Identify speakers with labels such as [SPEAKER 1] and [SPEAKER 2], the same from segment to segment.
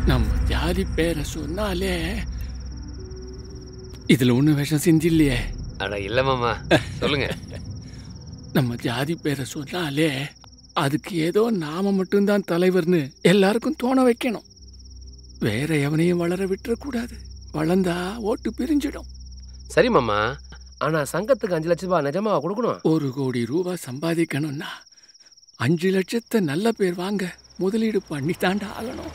[SPEAKER 1] நம்ம ஜாதி பேரை சொன்னாலே இதுல ஒண்ணு விஷம் செஞ்சில்லையே
[SPEAKER 2] அட இல்ல மாமா சொல்லுங்க
[SPEAKER 1] நம்ம ஜாதி பேரை சொன்னாலே அதுக்கு ஏதோ நாம மட்டும்தான் தலைவர்னு எல்லாருக்கும் தோண வைக்கணும் வேற எவனையும் வளர விட்டுறக்கூடாது வளர்ந்தா ஓட்டு பிரிஞ்சிடும்
[SPEAKER 2] சரி மாமா ஆனா சங்கத்துக்கு அஞ்சு லட்சம் ரூபாய் நிஜமா கொடுக்கணும்
[SPEAKER 1] ஒரு கோடி ரூபாய் சம்பாதிக்கணும்னா அஞ்சு லட்சத்தை நல்ல பேர் வாங்க முதலீடு பண்ணி தாண்டா ஆகணும்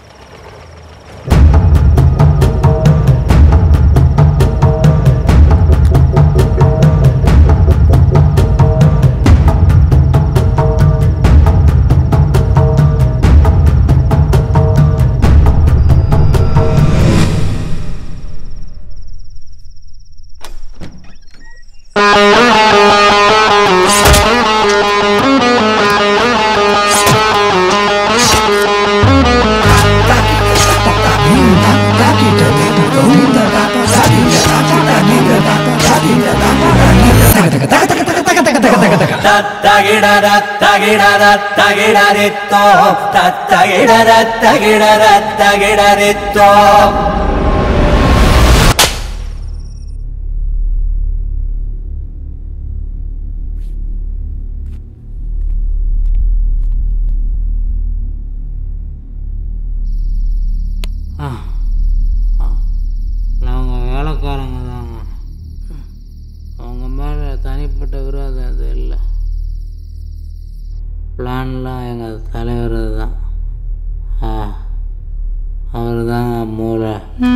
[SPEAKER 3] தத்தகிடரத்தகிடரத்தகிடரித்தோ தத்தகிடரத்தகிடரத்தகிடரித்தோ
[SPEAKER 4] நாங்கள் வேலைக்காரங்க தாங்க அவங்க மேலே தனிப்பட்ட விரோதம் எதுவும் இல்லை பிளான்லாம் எங்கள் தலைவர் தான் ஆ அவர் தாங்க மூளை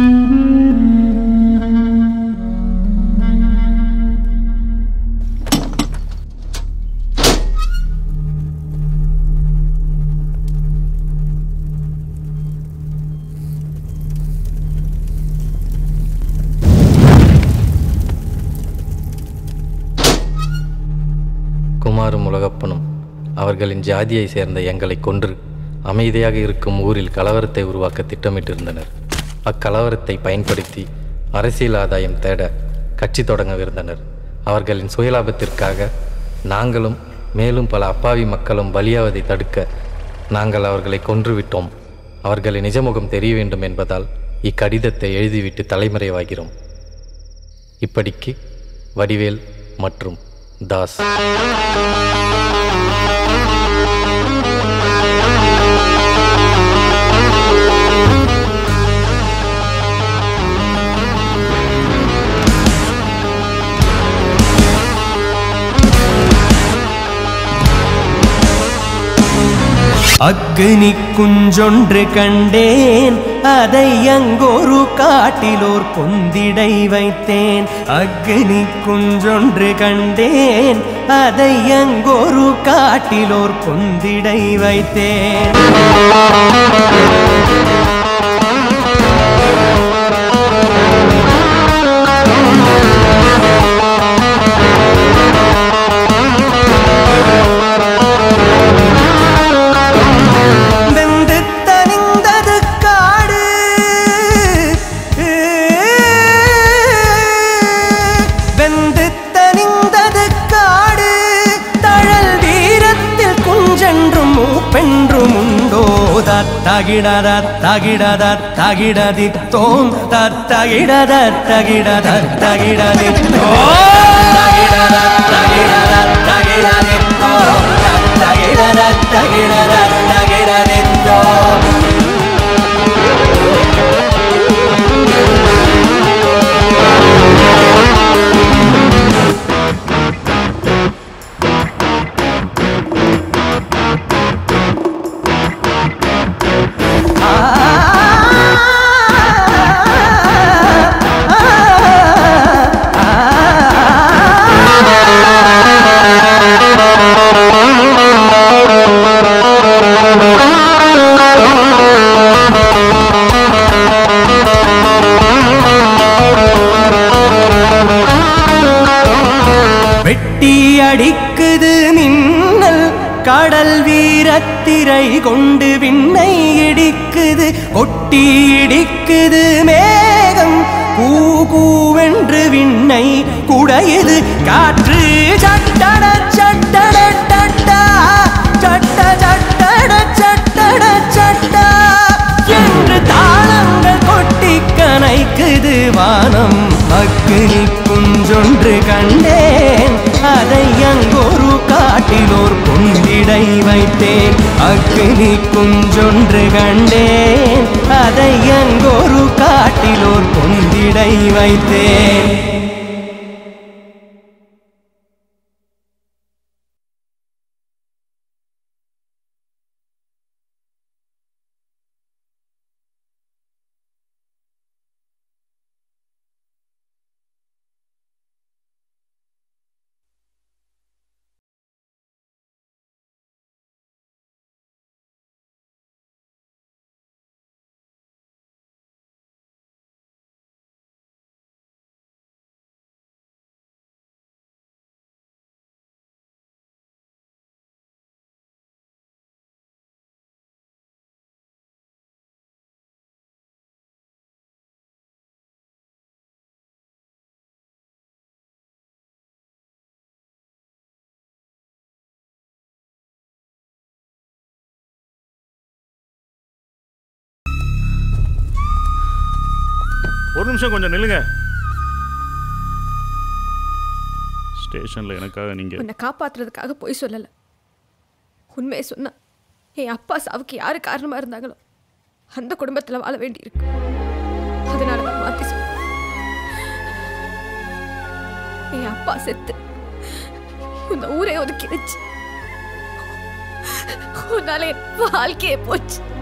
[SPEAKER 5] குமாரும் உலகப்பனும் அவர்களின் ஜாதியை சேர்ந்த எங்களை கொன்று அமைதியாக இருக்கும் ஊரில் கலவரத்தை உருவாக்க திட்டமிட்டிருந்தனர் அக்கலவரத்தை பயன்படுத்தி அரசியல் ஆதாயம் தேட கட்சி தொடங்கவிருந்தனர் அவர்களின் சுயலாபத்திற்காக நாங்களும் மேலும் பல அப்பாவி மக்களும் பலியாவதை தடுக்க நாங்கள் அவர்களை கொன்றுவிட்டோம் அவர்களின் நிஜமுகம் தெரிய வேண்டும் என்பதால் இக்கடிதத்தை எழுதிவிட்டு தலைமறைவாகிறோம் இப்படிக்கு வடிவேல் மற்றும் தாஸ்
[SPEAKER 3] அக்னி குஞ்சொன்று கண்டேன் அதை அங்கொரு காட்டிலோர் பொந்திடை வைத்தேன் அக்னி குஞ்சொன்று கண்டேன் அதை அங்கொரு காட்டிலோர் பொந்திடை வைத்தேன் வெந்து தனிந்தது காடு வெந்து தனிந்தது காடு தழல் வீரத்தில் குஞ்சென்றும் மூப்பென்றும் உண்டோ தத்தகிடத தகிடத தகிடதி தோம் தத்தகிடத தகிடத தகிடதி தகிடத தகிடத தகிடதி தோம் தகிடத தகிடத தகிடதி தோம் வெட்டி அடிக்குது மின்னல் கடல் வீரத்திரை கொண்டு விண்ணை இடிக்குது கொட்டி இடிக்குது மேகம் கூ கூவென்று விண்ணை குடையுது காற்று சட்டட சட்டட டட்டா சட்ட சட்டட சட்டட சட்டா என்று தாள அக்கினி குஞ்சொன்று கண்டேன் அதை அங்கொரு காட்டிலோர் பொந்திடை வைத்தேன் அக்கினி குஞ்சொன்று கண்டேன் அதை அங்கொரு காட்டிலோர் பொந்திடை வைத்தேன்
[SPEAKER 6] ஒரு நிமிஷம் கொஞ்சம் நில்லுங்க ஸ்டேஷனில் எனக்காக நீங்கள்
[SPEAKER 7] உன்னை காப்பாத்துறதுக்காக போய் சொல்லலை உண்மையை சொன்னா என் அப்பா சாவுக்கு யாரு காரணமா இருந்தாங்களோ அந்த குடும்பத்துல வாழ வேண்டியிருக்கு அதனால தான் மாத்தி சொன்னேன் என் அப்பா செத்து இந்த ஊரே ஒதுக்கிடுச்சு உன்னால என் வாழ்க்கையே போச்சு